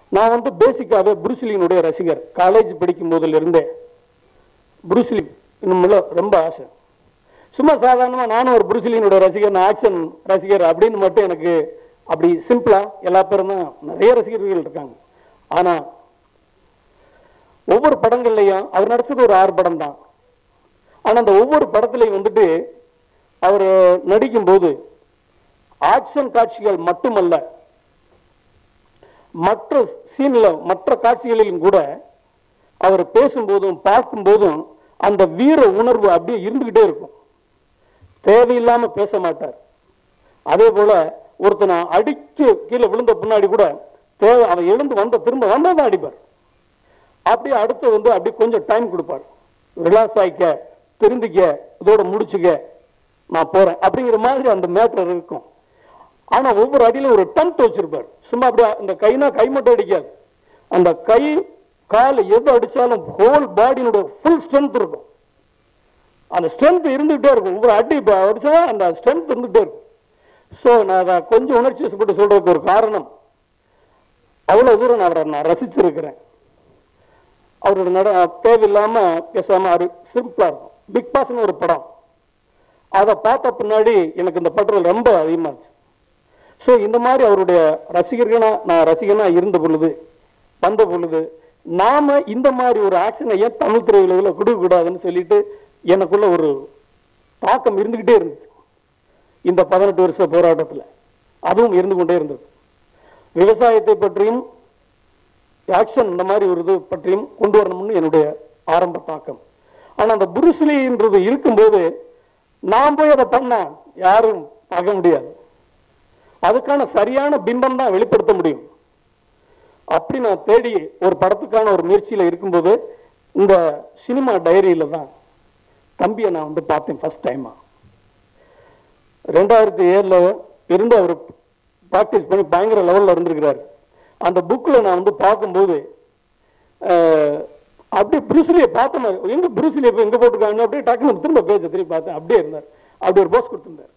நான் வந்து பேசிக்காவே புருசிலினுடைய ரசிகர் காலேஜ் படிக்கும் போதுல இருந்தே புருசிலி இன்னும் ரொம்ப ஆசை சும்மா சாதாரணமா நானும் ஒரு புருசிலினுடைய ரசிகர் நான் ஆக்ஷன் ரசிகர் அப்படின்னு மட்டும் எனக்கு அப்படி சிம்பிளா எல்லா பேரும் தான் நிறைய ரசிகர்கள் இருக்காங்க ஆனா ஒவ்வொரு படங்கள்லையும் அவர் நடிச்சது ஒரு ஆறு படம் தான் ஆனா அந்த ஒவ்வொரு படத்துலையும் வந்துட்டு அவர் நடிக்கும்போது ஆக்ஷன் காட்சிகள் மட்டுமல்ல மற்ற சீன்ல மற்ற காட்சிகளிலும் கூட அவர் பேசும்போதும் பார்க்கும்போதும் அந்த வீர உணர்வு அப்படியே இருந்துகிட்டே இருக்கும் தேவையில்லாம பேச மாட்டார் அதே போல ஒருத்தனை அடிச்சு கீழே விழுந்த பின்னாடி கூட தேவை அவன் எழுந்து வந்த திரும்ப வந்தா தான் அடிப்பார் அப்படியே அடுத்து வந்து அப்படியே கொஞ்சம் டைம் கொடுப்பார் ரிலாக்ஸ் ஆயிக்க திருந்திக்க இதோட முடிச்சுக்க நான் போறேன் அப்படிங்கிற மாதிரி அந்த மேட்டர் இருக்கும் ஆனா ஒவ்வொரு அடியிலும் ஒரு டன்ட் வச்சிருப்பார் சும்மா அப்படியே அந்த கைனா கை மட்டும் அடிக்காது அந்த கை கால் எது அடிச்சாலும் ஹோல் பாடியினுடைய ஃபுல் ஸ்ட்ரென்த் இருக்கும் அந்த ஸ்ட்ரென்த் இருந்துகிட்டே இருக்கும் ஒவ்வொரு அடி இப்போ அடிச்சா அந்த ஸ்ட்ரென்த் இருந்துகிட்டே இருக்கும் ஸோ நான் அதை கொஞ்சம் உணர்ச்சி வசப்பட்டு சொல்றதுக்கு ஒரு காரணம் அவ்வளவு தூரம் நான் அவரை நான் ரசிச்சிருக்கிறேன் அவரோட நட தேவையில்லாம பேசாம அவரு சிம்பிளா இருக்கும் பிக் பாஸ்னு ஒரு படம் அதை பார்த்த பின்னாடி எனக்கு இந்த படத்தில் ரொம்ப அதிகமாச்சு ஸோ இந்த மாதிரி அவருடைய ரசிகர்களா நான் ரசிகனா இருந்த பொழுது வந்த பொழுது நாம இந்த மாதிரி ஒரு ஆக்ஷனை ஏன் தமிழ் திரையுலகில் கொடுக்க கூடாதுன்னு சொல்லிட்டு எனக்குள்ள ஒரு தாக்கம் இருந்துகிட்டே இருந்துச்சு இந்த பதினெட்டு வருஷ போராட்டத்தில் அதுவும் இருந்து கொண்டே இருந்தது விவசாயத்தை பற்றியும் ஆக்ஷன் இந்த மாதிரி ஒரு இது பற்றியும் கொண்டு வரணும்னு என்னுடைய ஆரம்ப தாக்கம் ஆனா அந்த புருஸ்லின்றது இருக்கும்போது நான் போய் அதை பண்ண யாரும் பார்க்க முடியாது அதுக்கான சரியான பிம்பம் தான் வெளிப்படுத்த முடியும் அப்படி நான் தேடி ஒரு படத்துக்கான ஒரு முயற்சியில இருக்கும்போது இந்த சினிமா டைரியில தான் தம்பியை நான் வந்து பார்த்தேன் ஃபர்ஸ்ட் டைமா ரெண்டாயிரத்தி ஏழுல இருந்து அவர் ப்ராக்டிஸ் பண்ணி பயங்கர லெவல்ல இருந்திருக்கிறாரு அந்த புக்கில் நான் வந்து பார்க்கும்போது அஹ், அப்படியே புருசிலியை பார்த்தேன் நான். எங்க புருசிலியை இப்போ எங்க போட்டிருக்காங்க அப்படியே டக்குனு திரும்ப பேஜ திரும்பி பார்த்தேன் அப்படியே இருந்தார் அப்படி ஒரு போஸ் கொடுத்திருந்தார்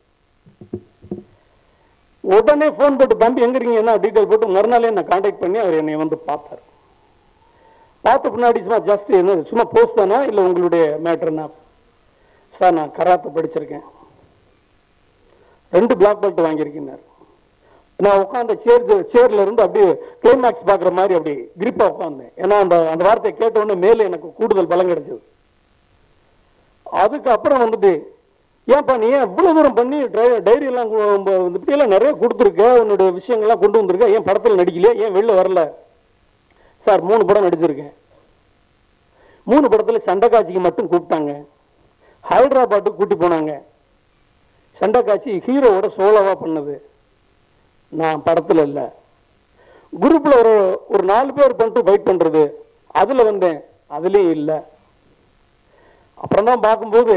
உடனே ஃபோன் போட்டு தம்பி எங்க இருக்கீங்க என்ன டீட்டெயில் போட்டு மறுநாளே நான் காண்டாக்ட் பண்ணி அவர் என்னை வந்து பார்த்தார் பார்த்த பின்னாடி சும்மா ஜஸ்ட் என்ன சும்மா போஸ்ட் தானா இல்லை உங்களுடைய மேட்டர்னா சார் நான் கராத்தை படிச்சிருக்கேன் ரெண்டு பிளாக் பெல்ட் வாங்கியிருக்கேன் நான் உட்காந்த சேர் சேர்ல இருந்து அப்படியே கிளைமேக்ஸ் பார்க்குற மாதிரி அப்படி கிரிப்பா உட்காந்தேன் ஏன்னா அந்த அந்த வார்த்தையை கேட்ட உடனே மேலே எனக்கு கூடுதல் பலம் கிடைச்சது அதுக்கப்புறம் வந்துட்டு ஏன்பா நீ ஏன் இவ்வளவு தூரம் பண்ணி டைரி எல்லாம் கு- உம்ப- இப்படி எல்லாம் நிறைய கொடுத்துருக்க உன்னுடைய விஷயங்கள்லாம் கொண்டு வந்திருக்க ஏன் படத்தில் நடிக்கலையே ஏன் வெளில வரல சார் மூணு படம் நடிச்சிருக்கேன் மூணு படத்துல சண்டை காட்சிக்கு மட்டும் கூப்பிட்டாங்க ஹைதராபாத்துக்கு கூட்டி போனாங்க சண்டை காட்சி ஹீரோவோட சோலோவா பண்ணது நான் படத்துல இல்ல குரூப்ல ஒரு ஒரு நாலு பேர் பண்ணிட்டு ஃபைட் பண்றது அதுல வந்தேன் அதுலயும் இல்ல அப்புறம் தான் பார்க்கும்போது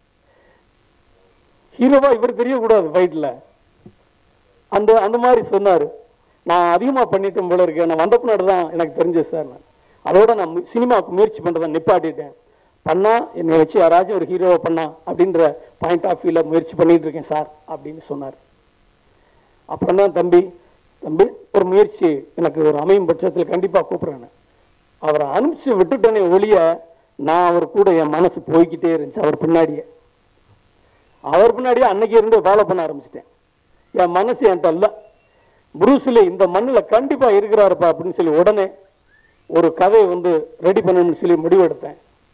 ஹீரோவா இவர் தெரியக்கூடாது ஃபைட்ல அந்த அந்த மாதிரி சொன்னாரு நான் அதிகமா பண்ணிட்டேன் போல இருக்கேன் நான் வந்த பின்னாடி தான் எனக்கு தெரிஞ்சது சார் நான் அதோட நான் மு- சினிமாவுக்கு முயற்சி பண்றதை நிப்பாட்டிட்டேன் பண்ணா என்னை வச்சு யாராச்சும் ஒரு ஹீரோவை பண்ணா அப்படின்ற பாயிண்ட் ஆஃப் வியூல முயற்சி பண்ணிட்டு இருக்கேன் சார் அப்படின்னு சொன்னார் அப்புறம் தான் தம்பி தம்பி ஒரு முயற்சி எனக்கு ஒரு அமையும் பட்சத்தில் கண்டிப்பா கூப்பிடுறேன் அவரை அனுப்பிச்சு விட்டுட்டேனே ஒழிய நான் அவர் கூட என் மனசு போய்க்கிட்டே இருந்துச்சு அவர் பின்னாடியே அவர் பின்னாடியே அன்னைக்கு இருந்து ஃபாலோ பண்ண ஆரம்பிச்சிட்டேன் என் மனசு என்கிட்ட இல்ல புரூஸ்லி இந்த மண்ணில் கண்டிப்பா இருக்கிறாருப்பா அப்படின்னு சொல்லி உடனே ஒரு கதையை வந்து ரெடி பண்ணணும்னு சொல்லி முடிவெடுத்தேன்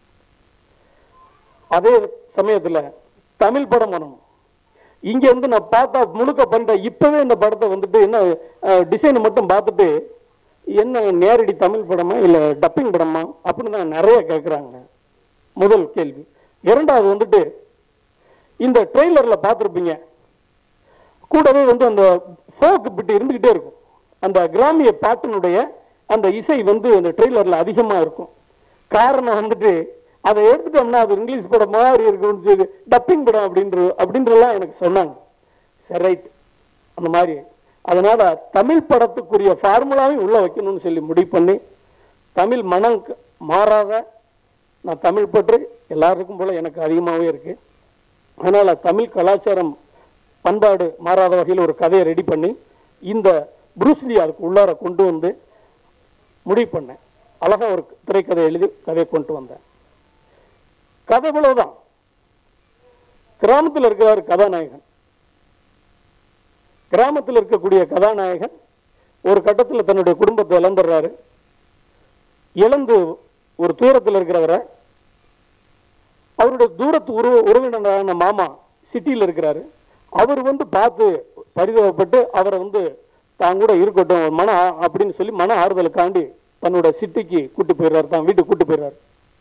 அதே சமயத்துல தமிழ் படம் பண்ணணும் இங்க இருந்து நான் பார்த்தா முழுக்க பண்றேன் இப்பவே இந்த படத்தை வந்துட்டு என்ன டிசைன் மட்டும் பார்த்துட்டு என்ன நேரடி தமிழ் படமா இல்ல டப்பிங் படமா அப்படின்னு தான் நிறைய கேட்குறாங்க முதல் கேள்வி இரண்டாவது வந்துட்டு இந்த ட்ரெய்லர்ல பார்த்துருப்பீங்க கூடவே வந்து அந்த ஃபோக் பிட்டு இருந்துகிட்டே இருக்கும் அந்த கிராமிய பாட்டினுடைய அந்த இசை வந்து அந்த ட்ரெய்லர்ல அதிகமா இருக்கும் காரணம் வந்துட்டு அதை எடுத்துட்டோம்னா அது இங்கிலீஷ் படம் மாதிரி இருக்கும்னு சொல்லி டப்பிங் படம் அப்படின்ற அப்படின்றலாம் எனக்கு சொன்னாங்க சரி ரைட் அந்த மாதிரி அதனால தமிழ் படத்துக்குரிய ஃபார்முலாவையும் உள்ள வைக்கணும்னு சொல்லி முடிவு பண்ணி தமிழ் மனம் க- மாறாத நான் தமிழ் பற்று எல்லாருக்கும் போல எனக்கு அதிகமாகவே இருக்கு அதனால தமிழ் கலாச்சாரம் பண்பாடு மாறாத வகையில் ஒரு கதையை ரெடி பண்ணி இந்த புரூஸ்லி அதுக்கு உள்ளார கொண்டு வந்து முடிவு பண்ணேன் அழகா ஒரு திரைக்கதை எழுதி கதையை கொண்டு வந்தேன் கதை இவ்வளவுதான் கிராமத்தில் இருக்கிறார் கதாநாயகன் கிராமத்தில் இருக்கக்கூடிய கதாநாயகன் ஒரு கட்டத்தில் தன்னுடைய குடும்பத்தை இழந்துடுறாரு இழந்து ஒரு தூரத்தில் இருக்கிறவரை அவருடைய தூரத்து உறவு உறவினரான மாமா சிட்டியில் இருக்கிறாரு அவர் வந்து பார்த்து பரிதாபப்பட்டு அவரை வந்து தான் கூட இருக்கட்டும் மன ஆ- அப்படின்னு சொல்லி மன ஆறுதலுக்காண்டி தன்னோட சிட்டிக்கு கூட்டி போயிடுறாரு தான் வீட்டுக்கு கூட்டி போயிடுறாரு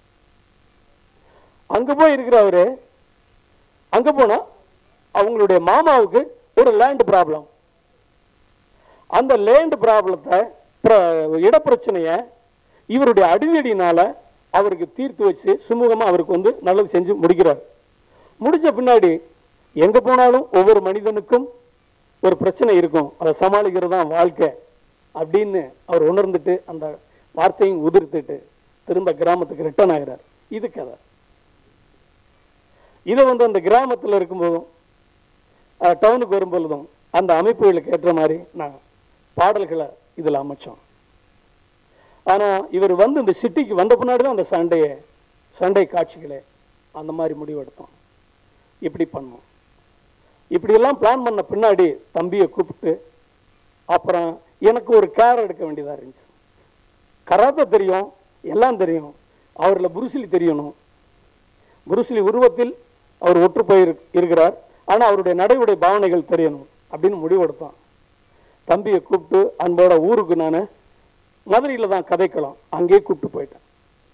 அங்க போய் இருக்கிறவரு அங்க போனா அவங்களுடைய மாமாவுக்கு ஒரு லேண்ட் ப்ராப்ளம் அந்த லேண்ட் ப்ராப்ளத்தை இடப்பிரச்சனைய இவருடைய அடிதடினால அவருக்கு தீர்த்து வச்சு சுமூகமா அவருக்கு வந்து நல்லது செஞ்சு முடிக்கிறார் முடிச்ச பின்னாடி எங்க போனாலும் ஒவ்வொரு மனிதனுக்கும் ஒரு பிரச்சனை இருக்கும் அதை சமாளிக்கிறது தான் வாழ்க்கை அப்படின்னு அவர் உணர்ந்துட்டு அந்த வார்த்தையும் உதிர்த்துட்டு திரும்ப கிராமத்துக்கு ரிட்டர்ன் ஆகிறார் இது கதை இதை வந்து அந்த கிராமத்தில் இருக்கும்போதும் அஹ், டவுனுக்கு வரும்பொழுதும் அந்த அமைப்புகளுக்கு ஏற்ற மாதிரி நான் பாடல்களை இதில் அமைச்சோம் ஆனால் இவர் வந்து இந்த சிட்டிக்கு வந்த பின்னாடி தான் அந்த சண்டையை சண்டை காட்சிகளே அந்த மாதிரி முடிவெடுத்தோம் இப்படி பண்ணோம் இப்படியெல்லாம் பிளான் பண்ண பின்னாடி தம்பியை கூப்பிட்டு அப்புறம் எனக்கு ஒரு கேர் எடுக்க வேண்டியதாக இருந்துச்சு கராத்தே தெரியும் எல்லாம் தெரியும் அவரில் புருசிலி தெரியணும் புருசிலி உருவத்தில் அவர் ஒற்று போய் இருக்கிறார் ஆனால் அவருடைய நடைமுறை பாவனைகள் தெரியணும் அப்படின்னு முடிவெடுத்தோம் தம்பியை கூப்பிட்டு அன்போட ஊருக்கு நான் மதுரையில் தான் கதைக்கலாம் அங்கேயே கூப்பிட்டு போயிட்டேன்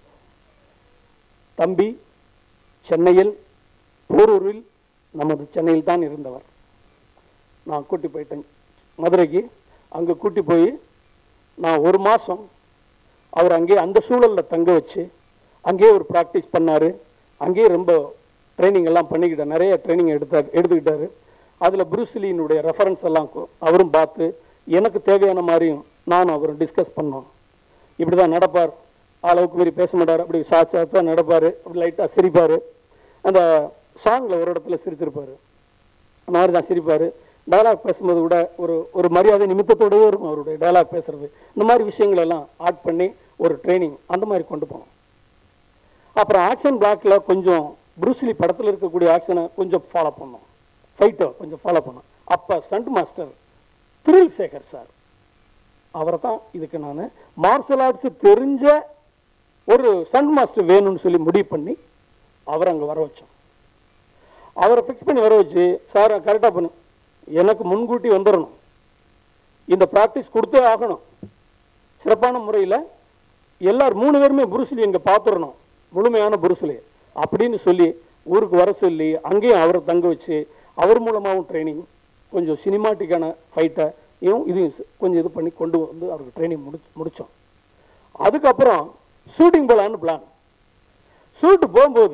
தம்பி சென்னையில் போரூரில் நமது சென்னையில் தான் இருந்தவர் நான் கூட்டி போயிட்டேன் மதுரைக்கு அங்கே கூட்டி போய் நான் ஒரு மாதம் அவர் அங்கே அந்த சூழலில் தங்க வச்சு அங்கேயே ஒரு ப்ராக்டிஸ் பண்ணார் அங்கேயே ரொம்ப ட்ரைனிங் எல்லாம் பண்ணிக்கிட்டார் நிறைய ட்ரைனிங் எடுத்தார் எடுத்துக்கிட்டாரு அதில் புருஸ்லியினுடைய ரெஃபரன்ஸ் எல்லாம் கு- அவரும் பார்த்து எனக்கு தேவையான மாதிரியும் நானும் அவரும் டிஸ்கஸ் பண்ணோம் இப்படி தான் நடப்பார் அளவுக்கு மீறி பேச மாட்டார் அப்படி சாட்சாத்தான் நடப்பார் அப்படி லைட்டாக சிரிப்பார் அந்த சாங்கில் ஒரு இடத்துல சிரிச்சிருப்பார் அந்த மாதிரி தான் சிரிப்பார் டயலாக் பேசும்போது கூட ஒரு ஒரு மரியாதை நிமித்தத்தோடவே இருக்கும் அவருடைய டயலாக் பேசுறது இந்த மாதிரி விஷயங்கள் எல்லாம் ஆட் பண்ணி ஒரு ட்ரைனிங் அந்த மாதிரி கொண்டு போனோம் அப்புறம் ஆக்ஷன் பிளாக்ல கொஞ்சம் ப்ரூஸ்லி படத்தில் இருக்கக்கூடிய ஆக்ஷனை கொஞ்சம் ஃபாலோ பண்ணோம் ஃபைட்டை கொஞ்சம் ஃபாலோ பண்ணோம் அப்போ stunt master thrill Sekar sir அவரை தான் இதுக்கு நான் மார்ஷல் ஆர்ட்ஸ் தெரிஞ்ச ஒரு ஸ்டண்ட் மாஸ்டர் வேணும்னு சொல்லி முடிவு பண்ணி அவரை அங்கே வர வச்சோம் அவரை ஃபிக்ஸ் பண்ணி வர வச்சு சார் கரெக்டாக பண்ணு எனக்கு முன்கூட்டி வந்துடணும் இந்த ப்ராக்டிஸ் கொடுத்தே ஆகணும் சிறப்பான முறையில் எல்லார் மூணு பேருமே புருஸ்லி இங்கே பார்த்துடணும் முழுமையான புருஸ்லி அப்படின்னு சொல்லி ஊருக்கு வர சொல்லி அங்கேயும் அவரை தங்க வச்சு அவர் மூலமாகவும் ட்ரைனிங் கொஞ்சம் சினிமாட்டிக்கான ஃபைட்டை இதையும் இதையும் கொஞ்சம் இது பண்ணி கொண்டு வந்து அவருக்கு ட்ரைனிங் முடி முடித்தோம் அதுக்கப்புறம் ஷூட்டிங் போலான்னு பிளான் ஷூட்டு போகும்போது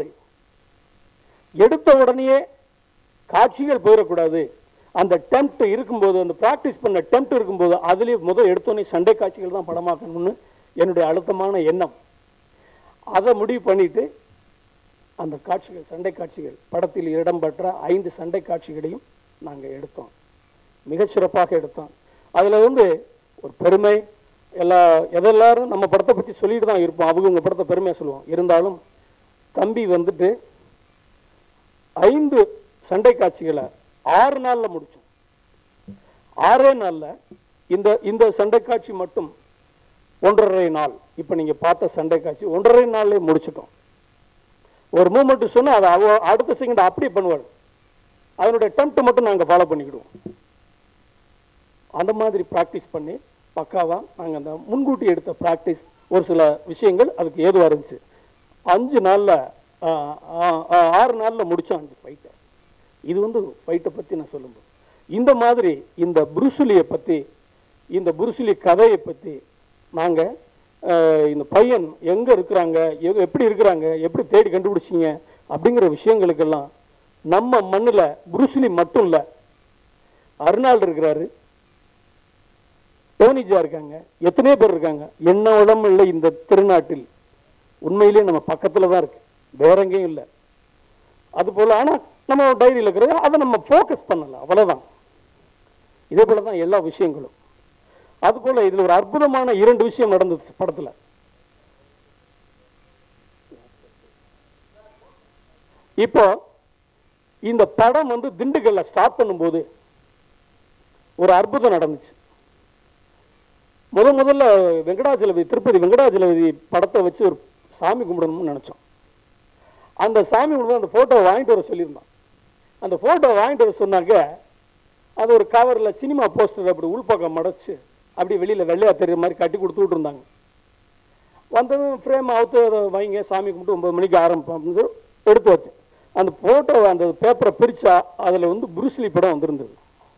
எடுத்த உடனேயே காட்சிகள் போயிடக்கூடாது அந்த டெம்ப்ட் இருக்கும்போது அந்த ப்ராக்டிஸ் பண்ண டெம்ப்ட் இருக்கும்போது அதுலேயே முதல் எடுத்தோடனே சண்டை காட்சிகள் தான் படமாக்கணும்னு என்னுடைய அழுத்தமான எண்ணம் அதை முடிவு பண்ணிட்டு அந்த காட்சிகள் சண்டை காட்சிகள் படத்தில் இடம்பெற்ற ஐந்து சண்டை காட்சிகளையும் நாங்கள் எடுத்தோம் மிகச் சிறப்பாக எடுத்தோம் அதில் வந்து ஒரு பெருமை எல்லா எதெல்லாரும் நம்ம படத்தை பற்றி சொல்லிட்டு தான் இருப்போம் அவங்க உங்கள் படத்தை பெருமையாக சொல்லுவோம் இருந்தாலும் தம்பி வந்துட்டு ஐந்து சண்டை காட்சிகளை ஆறு நாள்ல முடிச்சோம் ஆறே நாள்ல இந்த இந்த சண்டை காட்சி மட்டும் ஒன்றரை நாள் இப்போ நீங்க பார்த்த சண்டை காட்சி ஒன்றரை நாள்லயே முடிச்சிட்டோம் ஒரு மூமெண்ட் சொன்னா அதை அவ அடுத்த செகண்ட் அப்படியே பண்ணுவாள் அதனுடைய டெம்ப்ட் மட்டும் நாங்க ஃபாலோ பண்ணிக்கிடுவோம் அந்த மாதிரி ப்ராக்டிஸ் பண்ணி பக்காவா நாங்க அந்த முன்கூட்டி எடுத்த ப்ராக்டிஸ் ஒரு சில விஷயங்கள் அதுக்கு ஏதுவாக இருந்துச்சு அஞ்சு நாள்ல ஆ, ஆ, ஆ, ஆறு நாள்ல முடிச்சோம் அஞ்சு ஃபைட்டை இது வந்து ஃபைட்டை பத்தி நான் சொல்லும்போது இந்த மாதிரி இந்த புருசுலியை பத்தி இந்த புருசுலி கதையை பத்தி நாங்க அஹ், இந்த பையன் எங்க இருக்கிறாங்க எ- எப்படி இருக்கிறாங்க எப்படி தேடி கண்டுபிடிச்சீங்க அப்படிங்கிற விஷயங்களுக்கெல்லாம் நம்ம மண்ணுல புருசுலி மட்டும் இல்ல அருணாள் இருக்கிறாரு டோனிஜா இருக்காங்க எத்தனையோ பேர் இருக்காங்க என்ன உடம்பு இல்லை இந்த திருநாட்டில் உண்மையிலேயே நம்ம பக்கத்துல தான் இருக்கு வேற எங்கேயும் இல்லை அது போல ஆனா நம்ம டைரியில் இருக்கிறது அதை நம்ம ஃபோக்கஸ் பண்ணல அவ்வளவுதான் இதே போல தான் எல்லா விஷயங்களும் அது போல இதுல ஒரு அற்புதமான இரண்டு விஷயம் நடந்தது படத்துல இப்போ இந்த படம் வந்து திண்டுக்கல்ல ஸ்டார்ட் பண்ணும்போது ஒரு அற்புதம் நடந்துச்சு முத முதல்ல வெங்கடாஜலபதி திருப்பதி வெங்கடாஜலபதி படத்தை வச்சு ஒரு சாமி கும்பிடணும்னு நினைச்சோம் அந்த சாமி கும்பிடும்போது அந்த போட்டோ வாங்கிட்டு வர சொல்லியிருந்தான் அந்த போட்டோ வாங்கிட்டு வர சொன்னாங்க அது ஒரு கவர்ல சினிமா போஸ்டர் அப்படி உள்பக்கம் மடைச்சு அப்படி வெளியில வெள்ளையா தெரியுற மாதிரி கட்டி கொடுத்துட்டு இருந்தாங்க வந்ததும் ஃப்ரேம் அவுத்து அதை வைங்க சாமி கும்பிட்டு ஒன்பது மணிக்கு ஆரம்பிப்போம் அப்படின்னு சொல்லி எடுத்து வச்சேன் அந்த போட்டோ அந்த பேப்பரை பிரிச்சா அதுல வந்து புருஸ்லி படம் வந்திருந்தது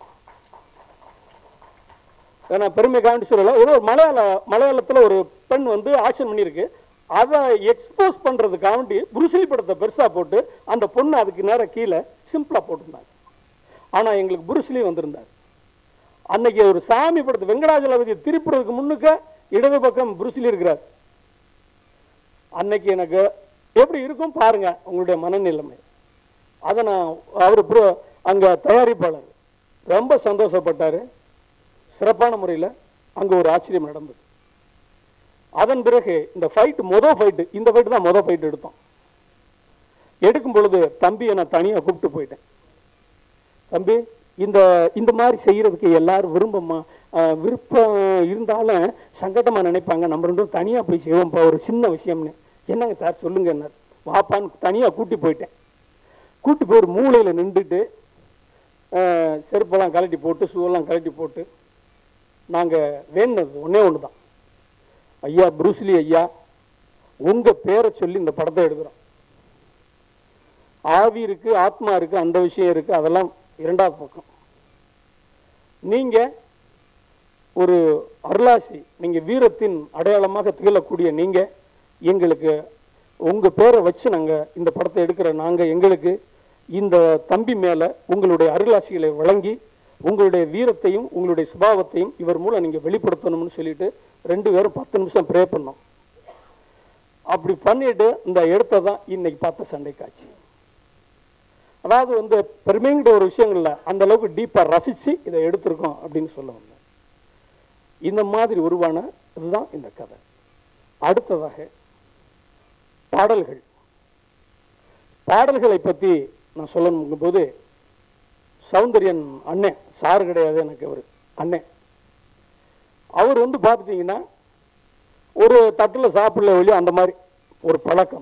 ஏன்னா பெருமை காண்டி சொல்லல ஏதோ ஒரு மலையாள மலையாளத்துல ஒரு பெண் வந்து ஆக்ஷன் பண்ணியிருக்கு அதை எக்ஸ்போஸ் பண்றதுக்காண்டி புருஸ்லி படத்தை பெருசா போட்டு அந்த பொண்ணு அதுக்கு நேரம் கீழே சிம்பிளா போட்டிருந்தாங்க ஆனா எங்களுக்கு புருஸ்லி வந்திருந்தார் அன்னைக்கு ஒரு சாமி படத்தை வெங்கடாஜலபதி திருப்புறதுக்கு முன்னுக்க இடது பக்கம் புருஸ்லி இருக்கிறார் அன்னைக்கு எனக்கு எப்படி இருக்கும் பாருங்க உங்களுடைய மனநிலைமை அதை நான் அவர் ப்ரோ அங்க தயாரிப்பாளர் ரொம்ப சந்தோஷப்பட்டாரு சிறப்பான முறையில் அங்க ஒரு ஆச்சரியம் நடந்தது அதன் பிறகு இந்த ஃபைட் மொதல் ஃபைட்டு இந்த ஃபைட்டு தான் மொதல் ஃபைட் எடுத்தோம் எடுக்கும் பொழுது தம்பியை நான் தனியாக கூப்பிட்டு போயிட்டேன் தம்பி இந்த இந்த மாதிரி செய்யறதுக்கு எல்லாரும் விரும்பமா அஹ், விருப்பம் இருந்தாலும் சங்கடமா நினைப்பாங்க நம்ம ரெண்டும் தனியா போய் செய்வோம்ப்பா ஒரு சின்ன விஷயம்னு என்னங்க சார் சொல்லுங்க என்ன வாப்பான்னு தனியா கூட்டி போயிட்டேன் கூட்டி போய் ஒரு மூலையில நின்றுட்டு அஹ், செருப்பெல்லாம் கழட்டி போட்டு ஷூவெல்லாம் கழட்டி போட்டு நாங்க வேணுனது ஒண்ணே ஒன்று தான் ஐயா புரூஸ்லி ஐயா உங்க பேரை சொல்லி இந்த படத்தை எடுக்கிறோம் ஆவி இருக்கு ஆத்மா இருக்கு அந்த விஷயம் இருக்கு அதெல்லாம் இரண்டாவது பக்கம் நீங்க ஒரு அருளாசி நீங்க வீரத்தின் அடையாளமாக திகழக்கூடிய நீங்க எங்களுக்கு உங்க பேரை வச்சு நாங்க இந்த படத்தை எடுக்கிற நாங்க எங்களுக்கு இந்த தம்பி மேல உங்களுடைய அருளாசிகளை வழங்கி உங்களுடைய வீரத்தையும் உங்களுடைய சுபாவத்தையும் இவர் மூலம் நீங்க வெளிப்படுத்தணும்னு சொல்லிட்டு ரெண்டு பேரும் பத்து நிமிஷம் ப்ரே பண்ணோம் அப்படி பண்ணிட்டு இந்த எடுத்ததான் இன்னைக்கு பார்த்த சண்டை காட்சி அதாவது வந்து பெருமைங்கிற ஒரு விஷயங்கள்ல அந்த அளவுக்கு டீப்பா ரசிச்சு இதை எடுத்திருக்கோம் அப்படின்னு சொல்ல வந்தேன் இந்த மாதிரி உருவான இதுதான் இந்த கதை அடுத்ததாக பாடல்கள் பாடல்களை பத்தி நான் சொல்லணும் போது சௌந்தரியன் அண்ணன் சார் கிடையாது எனக்கு அவர் அண்ணன் அவர் வந்து பார்த்துட்டீங்கன்னா ஒரு தட்டில் சாப்பிடல வெளியே அந்த மாதிரி ஒரு பழக்கம்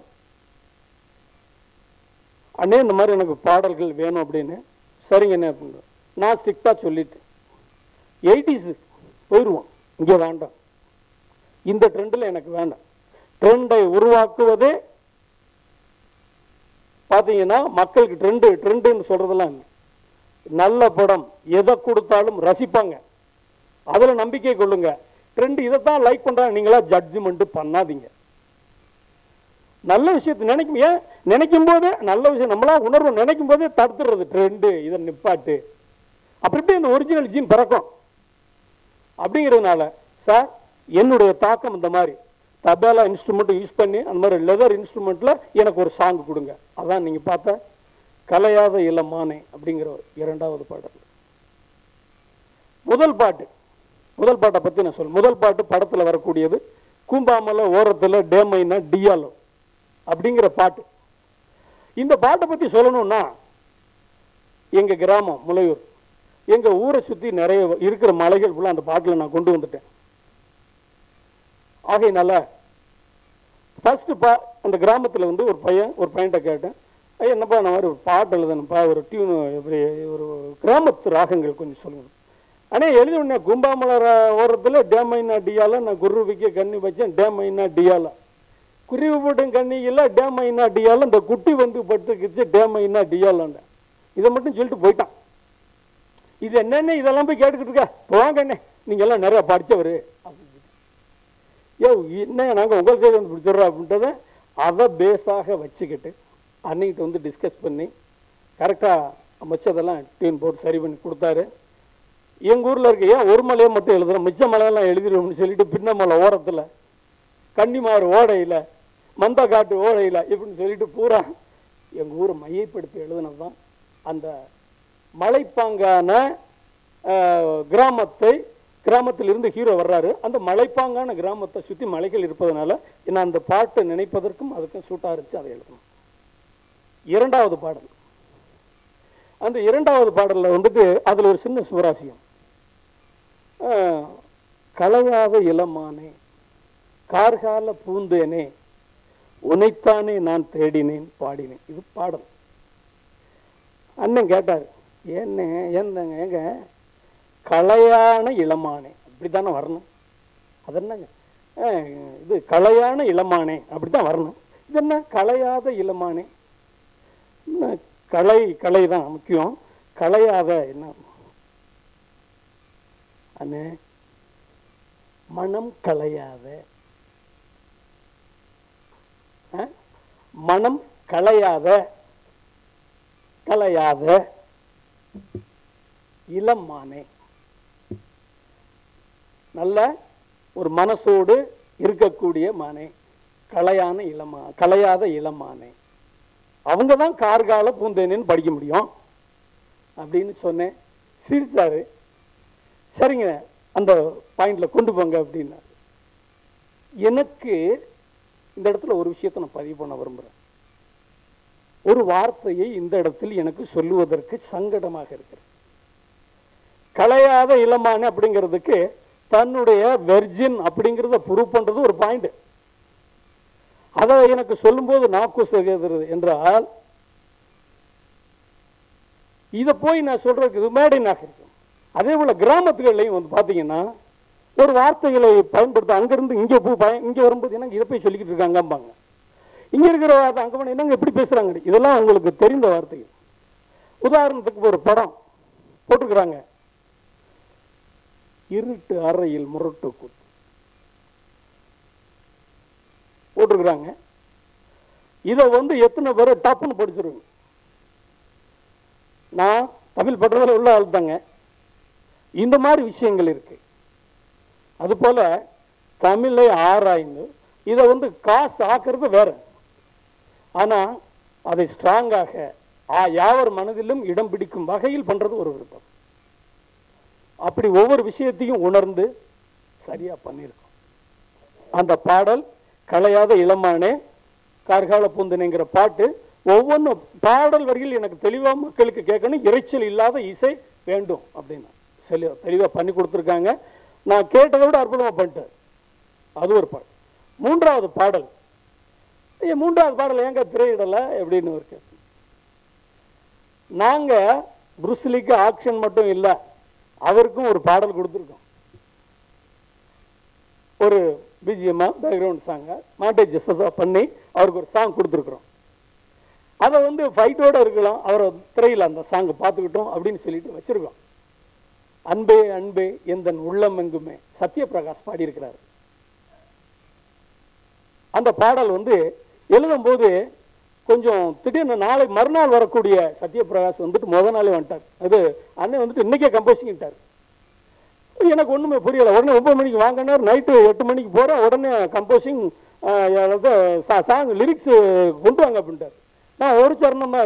அண்ணே இந்த மாதிரி எனக்கு பாடல்கள் வேணும் அப்படின்னு சரிங்க என்ன அப்படின்னு நான் ஸ்ட்ரிக்டாக சொல்லிட்டேன் எயிட்டிஸ் போயிடுவோம் இங்கே வேண்டாம் இந்த ட்ரெண்டில் எனக்கு வேண்டாம் ட்ரெண்டை உருவாக்குவதே பார்த்தீங்கன்னா மக்களுக்கு ட்ரெண்டு ட்ரெண்டுன்னு சொல்றதெல்லாம் இல்லை நல்ல படம் எதை கொடுத்தாலும் ரசிப்பாங்க அதில் நம்பிக்கை கொள்ளுங்க ட்ரெண்ட் இதைத்தான் லைக் பண்றாங்க நீங்களா ஜட்ஜ்மெண்ட் பண்ணாதீங்க நல்ல விஷயத்தை நினைக்கும் ஏன் நினைக்கும் போதே நல்ல விஷயம் நம்மளா உணர்வு நினைக்கும் போதே தடுத்துடுறது ட்ரெண்டு இதை நிப்பாட்டு அப்படி இப்படி இந்த ஒரிஜினல் ஜீன் பிறக்கும் அப்படிங்கிறதுனால சார் என்னுடைய தாக்கம் இந்த மாதிரி தபேலா இன்ஸ்ட்ருமெண்ட் யூஸ் பண்ணி அந்த மாதிரி லெதர் இன்ஸ்ட்ருமெண்ட்ல எனக்கு ஒரு சாங் கொடுங்க அதான் நீங்க பார்த்த கலையாத இளமானே அப்படிங்கிற ஒரு இரண்டாவது பாடல் முதல் பாட்டு முதல் பாட்டை பத்தி நான் சொல்ல முதல் பாட்டு படத்துல வரக்கூடியது கூம்பாமல ஓரத்துல டேமைனா டியாலோ அப்படிங்கிற பாட்டு இந்த பாட்டை பத்தி சொல்லணும்னா எங்க கிராமம் முளையூர் எங்க ஊரை சுத்தி நிறைய இருக்கிற மலைகள் ஃபுல்லா அந்த பாட்டுல நான் கொண்டு வந்துட்டேன் ஆகையினால ஃபர்ஸ்ட் பா அந்த கிராமத்துல வந்து ஒரு பையன் ஒரு பையன்கிட்ட கேட்டேன் ஐயா என்னப்பா இந்த மாதிரி ஒரு பாட்டு எழுதணும்ப்பா ஒரு டியூன் இப்படி ஒரு கிராமத்து ராகங்கள் கொஞ்சம் சொல்லுங்க அண்ணே எழுதி உடனே கும்பாமலர் ஓரத்தில் டேமைனா டியால நான் குருவிக்கு கண்ணி வச்சேன் டேமைனா டியால குருவி போட்டும் கண்ணி இல்லை டேமைனா டியால இந்த குட்டி வந்து பட்டுக்குச்சு டேமைனா டியாலன்னு இதை மட்டும் சொல்லிட்டு போயிட்டான் இது என்னென்ன இதெல்லாம் போய் கேட்டுக்கிட்டு இருக்க போவாங்க அண்ணே நீங்க எல்லாம் நிறைய படிச்சவரு யோ என்ன நாங்கள் உங்கள் சைடு வந்து பிடிச்சிடுறோம் அப்படின்றத அதை பேஸாக வச்சுக்கிட்டு அன்னைக்கிட்ட வந்து டிஸ்கஸ் பண்ணி கரெக்டாக வச்சதெல்லாம் டியூன் போட்டு சரி பண்ணி கொடுத்தாரு எங்கள் ஊரில் இருக்க ஏன் ஒரு மலையை மட்டும் எழுதுறோம் மிச்ச மலையெல்லாம் எழுதிடுவோம்னு சொல்லிட்டு பின்ன மலை ஓரத்தில் கன்னிமாறு ஓடையில் மந்தக்காட்டு ஓடையில் இப்படின்னு சொல்லிட்டு பூரா எங்கள் ஊரை மையப்படுத்தி எழுதுனது தான் அந்த மலைப்பாங்கான அஹ், கிராமத்தை கிராமத்தில் இருந்து ஹீரோ வர்றாரு அந்த மலைப்பாங்கான கிராமத்தை சுற்றி மலைகள் இருப்பதனால நான் அந்த பாட்டை நினைப்பதற்கும் அதுக்கும் சூட்டாக இருந்துச்சு அதை எழுதணும் இரண்டாவது பாடல் அந்த இரண்டாவது பாடலில் வந்துட்டு அதில் ஒரு சின்ன சுவராசியம் ஆஹ், கலையாத இளமானே கார்கால பூந்தேனே உனைத்தானே நான் தேடினேன் பாடினேன் இது பாடல் அண்ணன் கேட்டார் என்ன என்னங்க ஏங்க கலையான இளமானே அப்படித்தானே வரணும் அது என்னங்க அஹ், இது கலையான இளமானே அப்படித்தான் வரணும் இது என்ன கலையாத இளமானே என்ன கலை கலை தான் முக்கியம் கலையாத என்ன அண்ணே மனம் கலையாத அஹ், மனம் கலையாத கலையாத இளம் மானே நல்ல ஒரு மனசோடு இருக்கக்கூடிய மானே கலையான இளமா கலையாத இளமானே அவங்க தான் கார்கால பூந்தேனேன்னு படிக்க முடியும் அப்படின்னு சொன்னேன் சிரிச்சாரு சரிங்க அந்த பாயிண்ட்ல கொண்டு போங்க அப்படின்னாரு எனக்கு இந்த இடத்துல ஒரு விஷயத்தை நான் பதிவு பண்ண விரும்புகிறேன் ஒரு வார்த்தையை இந்த இடத்தில் எனக்கு சொல்லுவதற்கு சங்கடமாக இருக்கிறது கலையாத இளமான அப்படிங்கிறதுக்கு தன்னுடைய வெர்ஜின் அப்படிங்கிறத ப்ரூவ் பண்றது ஒரு பாயிண்ட் அதை எனக்கு சொல்லும்போது நாக்கு சகோதரர் என்றால் இதை போய் நான் சொல்றதுக்கு இது மேடை நாகரிகம் அதே போல கிராமத்துகள்லையும் வந்து பார்த்தீங்கன்னா ஒரு வார்த்தைகளை பயன்படுத்த அங்கிருந்து இங்கே போ பய இங்கே வரும்போது என்னங்க இதை போய் சொல்லிக்கிட்டு இருக்காங்கம்பாங்க இங்கே இருக்கிற வார்த்தை அங்கே போனால் என்னங்க எப்படி பேசுகிறாங்க இதெல்லாம் உங்களுக்கு தெரிந்த வார்த்தைகள் உதாரணத்துக்கு ஒரு படம் போட்டுக்கிறாங்க இருட்டு அறையில் முரட்டு கூத்து போட்டிருக்கிறாங்க இதை வந்து எத்தனை பேர் டப்புன்னு படிச்சிருங்க நான் தமிழ் பட்டத்தில் உள்ள ஆள் தாங்க இந்த மாதிரி விஷயங்கள் இருக்கு அதுபோல தமிழை ஆராய்ந்து இதை வந்து காசு ஆக்குறது வேற ஆனா அதை ஸ்ட்ராங்காக ஆ- யாவர் மனதிலும் இடம் பிடிக்கும் வகையில் பண்றது ஒரு விருப்பம் அப்படி ஒவ்வொரு விஷயத்தையும் உணர்ந்து சரியா பண்ணியிருக்கோம் அந்த பாடல் கலையாத இளமானே கார்கால பூந்தனைங்கிற பாட்டு ஒவ்வொன்றும் பாடல் வரியில் எனக்கு தெளிவாக மக்களுக்கு கேட்கணும் இரைச்சல் இல்லாத இசை வேண்டும் அப்படின்னு சொல்லி தெளிவாக பண்ணி கொடுத்துருக்காங்க நான் கேட்டதை விட அற்புதமாக பண்ணிட்டேன் அது ஒரு பாடல் மூன்றாவது பாடல் ஐயா மூன்றாவது பாடல் ஏங்க திரையிடலை எப்படின்னு ஒரு கேள்வி நாங்கள் புருஸ்லிக்கு ஆக்ஷன் மட்டும் இல்லை அவருக்கும் ஒரு பாடல் கொடுத்துருக்கோம் ஒரு பிஜிஎம்மா பேக்ரவுண்ட் சாங்கை மாண்டேஜஸ் பண்ணி அவருக்கு ஒரு சாங் கொடுத்துருக்குறோம் அதை வந்து ஃபைட்டோட இருக்கலாம் அவரை திரையில் அந்த சாங்கை பார்த்துக்கிட்டோம் அப்படின்னு சொல்லிட்டு வச்சிருக்கோம் அன்பே அன்பே எந்தன் உள்ளம் எங்குமே சத்யபிரகாஷ் பாடியிருக்கிறார் அந்த பாடல் வந்து எழுதும்போது கொஞ்சம் திடீர்னு நாளை மறுநாள் வரக்கூடிய சத்யபிரகாஷ் வந்துட்டு முத நாளே வந்துட்டார் அது அண்ணன் வந்துட்டு இன்னைக்கே கம்போசிங்கிட்டார் எனக்கு ஒன்றுமே புரியலை உடனே ஒன்பது மணிக்கு வாங்கினார் நைட்டு எட்டு மணிக்கு போகிறேன் உடனே கம்போசிங் சாங் லிரிக்ஸ் கொண்டு வாங்க அப்படின்ட்டார் நான் ஒரு சரணமா